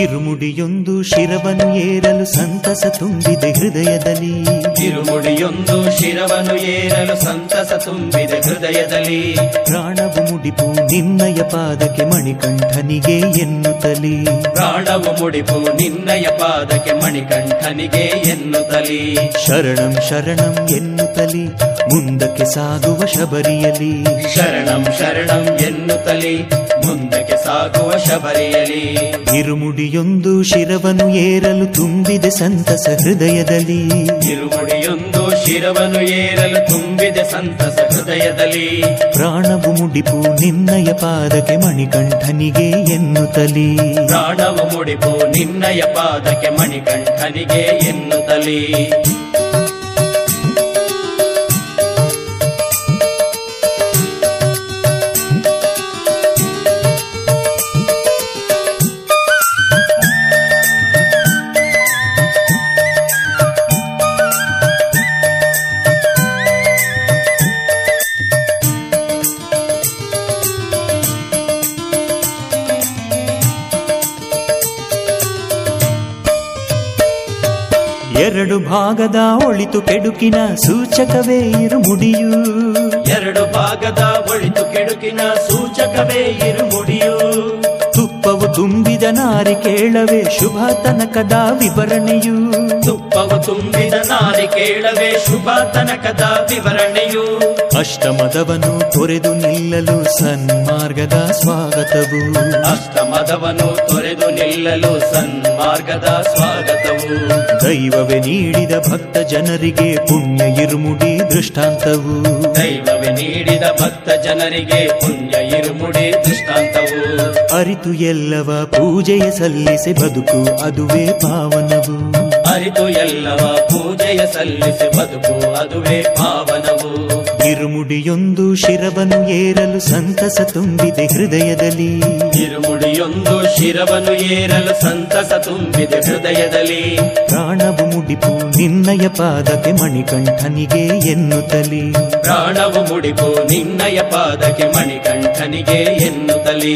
ಇರುಮುಡಿಯೊಂದು ಶಿರವನ್ನು ಏರಲು ಸಂತಸ ತುಂಬಿದೆ ಹೃದಯದಲ್ಲಿ ತಿರುಮುಡಿಯೊಂದು ಶಿರವನ್ನು ಏರಲು ಸಂತಸ ತುಂಬಿದೆ ಹೃದಯದಲ್ಲಿ ಪ್ರಾಣವು ಮುಡಿಪು ನಿನ್ನಯ ಪಾದಕ್ಕೆ ಮಣಿಕಂಠನಿಗೆ ಎನ್ನುತ್ತಲಿ ಪ್ರಾಣವು ಮುಡಿಪು ನಿನ್ನಯ ಪಾದಕ್ಕೆ ಮಣಿಕಂಠನಿಗೆ ಎನ್ನುತ್ತಲಿ ಶರಣಂ ಶರಣಂ ಎನ್ನುತ್ತಲಿ ಮುಂದಕ್ಕೆ ಸಾಗುವ ಶಬರಿಯಲಿ ಶರಣಂ ಶರಣಂ ಎನ್ನುತ್ತಲಿ ಮುಂದಕ್ಕೆ ಸಾಗುವ ಶಬರಿಯಲಿ ಇರುಮುಡಿಯೊಂದು ಶಿರವನ್ನು ಏರಲು ತುಂಬಿದೆ ಸಂತಸ ಹೃದಯದಲ್ಲಿ ತಿರುಮುಡಿಯೊಂದು ಶಿರವನ್ನು ಏರಲು ತುಂಬಿದೆ ಸಂತಸ ಹೃದಯದಲ್ಲಿ ಪ್ರಾಣವು ಮುಡಿಪು ನಿನ್ನಯ ಪಾದಕ್ಕೆ ಮಣಿಕಂಠನಿಗೆ ಎನ್ನುತ್ತಲಿ ಪ್ರಾಣವು ಮುಡಿಪು ನಿನ್ನಯ ಪಾದಕ್ಕೆ ಮಣಿಕಂಠನಿಗೆ ಎನ್ನುತ್ತಲಿ ಎರಡು ಭಾಗದ ಒಳಿತು ಕೆಡುಕಿನ ಸೂಚಕವೇ ಇರುಮುಡಿಯು ಎರಡು ಭಾಗದ ಒಳಿತು ಕೆಡುಕಿನ ಸೂಚಕವೇ ಇರುಮುಡಿಯು ತುಪ್ಪವು ತುಂಬಿದ ನಾರಿ ಕೇಳವೇ ಶುಭ ತನಕದ ವಿವರಣೆಯು ತುಪ್ಪವು ತುಂಬಿದ ನಾರಿ ಕೇಳವೇ ಶುಭ ತನಕದ ವಿವರಣೆಯು ಅಷ್ಟಮದವನ್ನು ತೊರೆದು ನಿಲ್ಲಲು ಸನ್ಮಾರ್ಗದ ಸ್ವಾಗತವು ಅಷ್ಟಮದವನು ತೊರೆದು ನಿಲ್ಲಲು ಸನ್ಮಾರ್ಗದ ಸ್ವಾಗತವು ದೈವವೇ ನೀಡಿದ ಭಕ್ತ ಜನರಿಗೆ ಪುಣ್ಯ ಇರುಮುಡಿ ದೃಷ್ಟಾಂತವು ದೈವವೇ ನೀಡಿದ ಭಕ್ತ ಜನರಿಗೆ ಪುಣ್ಯ ಇರುಮುಡಿ ದೃಷ್ಟಾಂತವು ಅರಿತು ಎಲ್ಲವ ಪೂಜೆಯ ಸಲ್ಲಿಸಿ ಬದುಕು ಅದುವೇ ಪಾವನವು ಅರಿತು ಎಲ್ಲವ ಪೂಜೆಯ ಸಲ್ಲಿಸಿ ಬದುಕು ಅದುವೇ ಪಾವನವು ಇರುಮುಡಿಯೊಂದು ಶಿರವನ್ನು ಏರಲು ಸಂತಸ ತುಂಬಿದೆ ಹೃದಯದಲ್ಲಿ ಇರುಮುಡಿಯೊಂದು ಶಿರವನ್ನು ಏರಲು ಸಂತಸ ತುಂಬಿದೆ ಹೃದಯದಲ್ಲಿ ಪ್ರಾಣವು ಮುಡಿಪು ನಿನ್ನಯ ಪಾದಕ್ಕೆ ಮಣಿಕಂಠನಿಗೆ ಎನ್ನುತ್ತಲಿ ಪ್ರಾಣವು ಮುಡಿಪು ನಿನ್ನಯ ಪಾದಕ್ಕೆ ಮಣಿಕಂಠನಿಗೆ ಎನ್ನುತ್ತಲಿ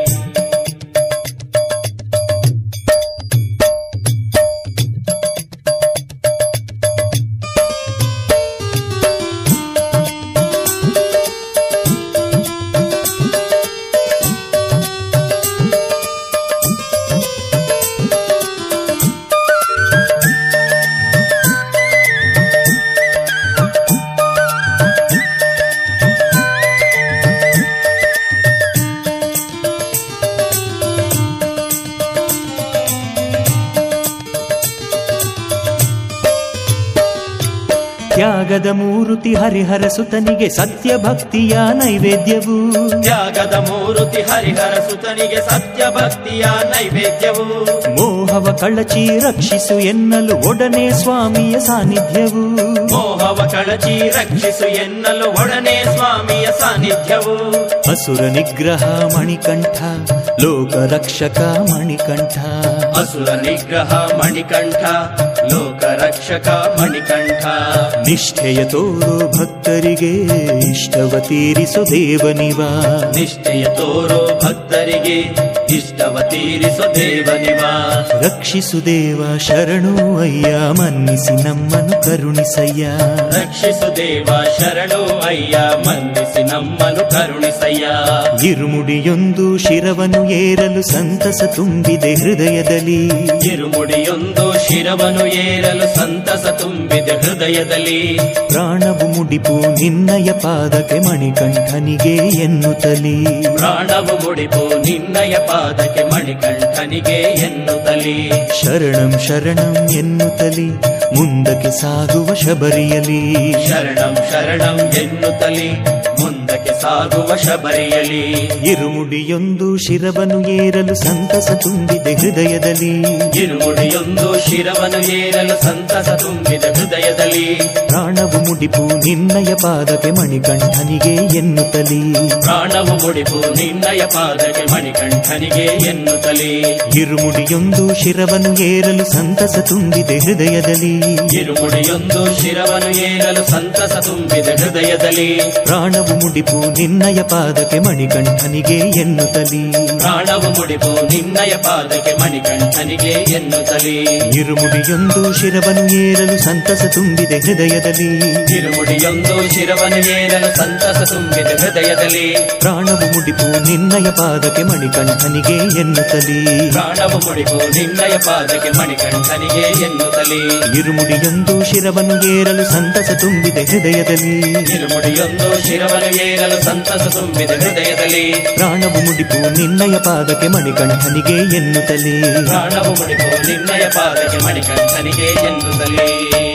ತ್ಯಾಗದ ಮೂರುತಿ ಹರಿಹರ ಸುತನಿಗೆ ಸತ್ಯ ಭಕ್ತಿಯ ನೈವೇದ್ಯವು ತ್ಯಾಗದ ಮೂರುತಿ ಹರಿಹರ ಸುತನಿಗೆ ಸತ್ಯ ಭಕ್ತಿಯ ನೈವೇದ್ಯವು ಮೋಹವ ಕಳಚಿ ರಕ್ಷಿಸು ಎನ್ನಲು ಒಡನೆ ಸ್ವಾಮಿಯ ಸಾನ್ನಿಧ್ಯವು ಮೋಹವ ಕಳಚಿ ರಕ್ಷಿಸು ಎನ್ನಲು ಒಡನೆ ಸ್ವಾಮಿಯ ಸಾನ್ನಿಧ್ಯವು ಅಸುರ ನಿಗ್ರಹ ಮಣಿಕಂಠ ಲೋಕ ರಕ್ಷಕ ಮಣಿಕಂಠ ಅಸುರ ನಿಗ್ರಹ ಮಣಿಕಂಠ ಲೋಕ ರಕ್ಷಕ ಮಣಿಕಂಠ ನಿಷ್ಠೆಯ ತೋರೋ ಭಕ್ತರಿಗೆ ಇಷ್ಟವ ತೀರಿಸು ದೇವನಿವ ನಿಷ್ಠೆಯ ತೋರೋ ಭಕ್ತರಿಗೆ ಇಷ್ಟವ ತೀರಿಸು ದೇವನಿವ ರಕ್ಷಿಸು ದೇವ ಶರಣು ಅಯ್ಯ ಮನ್ನಿಸಿ ನಮ್ಮನ್ನು ಕರುಣಿಸಯ್ಯ ರಕ್ಷಿಸು ದೇವ ಶರಣು ಅಯ್ಯ ಮಂದಿಸಿ ನಮ್ಮನು ಕರುಣಿಸಯ್ಯ ಇರುಮುಡಿಯೊಂದು ಶಿರವನ್ನು ಏರಲು ಸಂತಸ ತುಂಬಿದೆ ಹೃದಯದಲ್ಲಿ ಇರುಮುಡಿಯೊಂದು ಶಿರವನ್ನು ಏರಲು ಸಂತಸ ತುಂಬಿದೆ ಹೃದಯದಲ್ಲಿ ಪ್ರಾಣವು ಮುಡಿಪು ನಿನ್ನಯ ಪಾದಕ್ಕೆ ಮಣಿಕಂಠನಿಗೆ ಎನ್ನುತ್ತಲಿ ಪ್ರಾಣವು ಮುಡಿಪು ನಿನ್ನಯ ಪಾದಕ್ಕೆ ಮಣಿಕಂಠನಿಗೆ ಎನ್ನುತ್ತಲಿ ಶರಣಂ ಶರಣಂ ಎನ್ನುತ್ತಲಿ ಮುಂದಕ್ಕೆ ಸಾಗುವ ಶಬರಿಯಲಿ ಶರಣಂ ಶರಣಂ ಎನ್ನುತ್ತಲಿ ಮುಂದಕ್ಕೆ ಸಾಗುವ ಶಬರಿಯಲಿ ಇರುಮುಡಿಯೊಂದು ಶಿರವನ್ನು ಏರಲು ಸಂತಸ ತುಂಬಿದೆ ಹೃದಯದಲ್ಲಿ ಇರುಮುಡಿಯೊಂದು ಶಿರವನ್ನು ಏರಲು ಸಂತಸ ತುಂಬಿದ ಹೃದಯದಲ್ಲಿ ಪ್ರಾಣವು ಮುಡಿಪು ನಿನ್ನಯ ಪಾದಕ್ಕೆ ಮಣಿಕಂಠನಿಗೆ ಎನ್ನುತ್ತಲಿ ಪ್ರಾಣವು ಮುಡಿಪು ನಿನ್ನಯ ಪಾದಕ್ಕೆ ಮಣಿಕಂಠನಿಗೆ ಎನ್ನುತ್ತಲಿ ಇರುಮುಡಿಯೊಂದು ಶಿರವನ್ನು ಏರಲು ಸಂತಸ ತುಂಬಿದೆ ಹೃದಯದಲ್ಲಿ ಇರುಮುಡಿಯೊಂದು ಶಿರವನ್ನು ಏರಲು ಸಂತಸ ತುಂಬಿದ ಹೃದಯದಲ್ಲಿ ಪ್ರಾಣವು ಮುಡಿಪು ಮುಡಿಪು ನಿನ್ನಯ ಪಾದಕ್ಕೆ ಮಣಿಕಂಠನಿಗೆ ಎನ್ನುತ್ತಲಿ ಪ್ರಾಣವು ಮುಡಿಪು ನಿನ್ನಯ ಪಾದಕ್ಕೆ ಮಣಿಕಂಠನಿಗೆ ಎನ್ನುತ್ತಲಿ ಇರುಮುಡಿಯೊಂದು ಶಿರವನು ಏರಲು ಸಂತಸ ತುಂಬಿದೆ ಹೃದಯದಲ್ಲಿ ತಿರುಮುಡಿಯೊಂದು ಶಿರವನ್ನು ಏರಲು ಸಂತಸ ತುಂಬಿದ ಹೃದಯದಲ್ಲಿ ಪ್ರಾಣವು ಮುಡಿಪು ನಿನ್ನಯ ಪಾದಕ್ಕೆ ಮಣಿಕಂಠನಿಗೆ ಎನ್ನುತ್ತಲಿ ಪ್ರಾಣವು ಮುಡಿಪು ನಿನ್ನಯ ಪಾದಕ್ಕೆ ಮಣಿಕಂಠನಿಗೆ ಎನ್ನುತ್ತಲಿ ಇರುಮುಡಿಯೊಂದು ಶಿರವನು ಏರಲು ಸಂತಸ ತುಂಬಿದೆ ಹೃದಯದಲ್ಲಿ ತಿರುಮುಡಿಯೊಂದು ಶಿರವನ್ನು ಏರಲು ಸಂತಸ ತುಂಬಿದ ಹೃದಯದಲ್ಲಿ ಪ್ರಾಣವು ಮುಡಿಪು ನಿನ್ನಯ ಪಾದಕ್ಕೆ ಮಣಿಕಂಠನಿಗೆ ಎನ್ನುತ್ತಲಿ ಪ್ರಾಣವು ಮುಡಿಪು ನಿನ್ನಯ ಪಾದಕ್ಕೆ ಮಣಿಕಂಠನಿಗೆ ಎನ್ನುತ್ತಲೇ